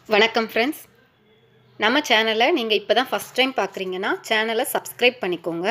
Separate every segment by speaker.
Speaker 1: வணக்கம் ஃப்ரெண்ட்ஸ் நம்ம சேனலை நீங்கள் இப்போ தான் ஃபஸ்ட் டைம் பார்க்குறீங்கன்னா சேனலை சப்ஸ்கிரைப் பண்ணிக்கோங்க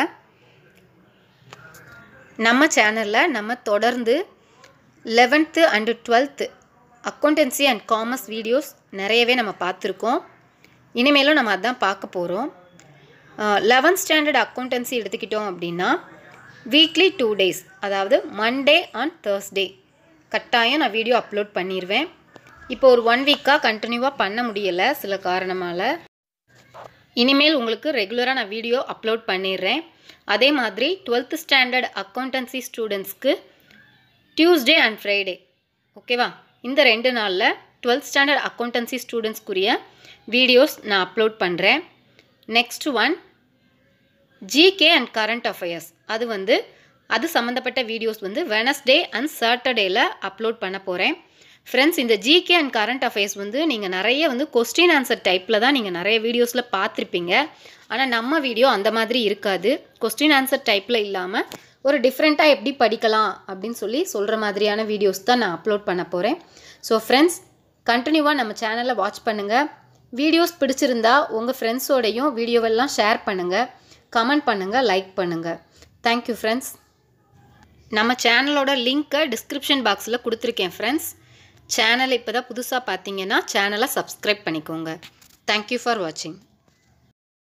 Speaker 1: நம்ம சேனலில் நம்ம தொடர்ந்து eleventh and twelfth accountancy and commerce videos நிறையவே நம்ம பார்த்துருக்கோம் இனிமேலும் நம்ம அதான் பார்க்க போகிறோம் லெவன்த் ஸ்டாண்டர்ட் அக்கௌண்டன்சி எடுத்துக்கிட்டோம் அப்படின்னா வீக்லி டூ டேஸ் அதாவது மண்டே அண்ட் தேர்ஸ்டே கட்டாயம் நான் வீடியோ அப்லோட் பண்ணிடுவேன் இப்போ ஒரு ஒன் வீக்காக கண்டினியூவாக பண்ண முடியலை சில காரணமால் இனிமேல் உங்களுக்கு ரெகுலராக நான் வீடியோ அப்லோட் பண்ணிடுறேன் அதே மாதிரி டுவெல்த்து ஸ்டாண்டர்ட் அக்கௌண்டன்சி ஸ்டூடெண்ட்ஸ்க்கு டியூஸ்டே அண்ட் ஃப்ரைடே ஓகேவா இந்த ரெண்டு நாளில் டுவெல்த் ஸ்டாண்டர்ட் அக்கௌண்டன்சி ஸ்டூடெண்ட்ஸ்க்குரிய வீடியோஸ் நான் அப்லோட் பண்ணுறேன் next one GK and current affairs அது வந்து அது சம்மந்தப்பட்ட வீடியோஸ் வந்து வெனஸ்டே அண்ட் சாட்டர்டேயில் அப்லோட் பண்ண போகிறேன் ஃப்ரெண்ட்ஸ் இந்த ஜிகே அண்ட் கரண்ட் அஃபேர்ஸ் வந்து நீங்கள் நிறைய வந்து கொஸ்டின் ஆன்சர் டைப்பில் தான் நீங்கள் நிறைய வீடியோஸில் பார்த்துருப்பீங்க ஆனால் நம்ம வீடியோ அந்த மாதிரி இருக்காது கொஸ்டின் ஆன்சர் டைப்பில் இல்லாமல் ஒரு டிஃப்ரெண்ட்டாக எப்படி படிக்கலாம் அப்படின்னு சொல்லி சொல்கிற மாதிரியான வீடியோஸ் தான் நான் அப்லோட் பண்ண போகிறேன் ஸோ ஃப்ரெண்ட்ஸ் கண்டினியூவாக நம்ம சேனலை வாட்ச் பண்ணுங்கள் வீடியோஸ் பிடிச்சிருந்தா உங்கள் ஃப்ரெண்ட்ஸோடையும் வீடியோவெல்லாம் ஷேர் பண்ணுங்கள் கமெண்ட் பண்ணுங்கள் லைக் பண்ணுங்கள் தேங்க்யூ ஃப்ரெண்ட்ஸ் நம்ம சேனலோட லிங்க்கை டிஸ்கிரிப்ஷன் பாக்ஸில் கொடுத்துருக்கேன் ஃப்ரெண்ட்ஸ் சேனலை இப்போ தான் புதுசாக பார்த்தீங்கன்னா சேனலை சப்ஸ்கிரைப் பண்ணிக்கோங்க தேங்க்யூ ஃபார் வாட்சிங்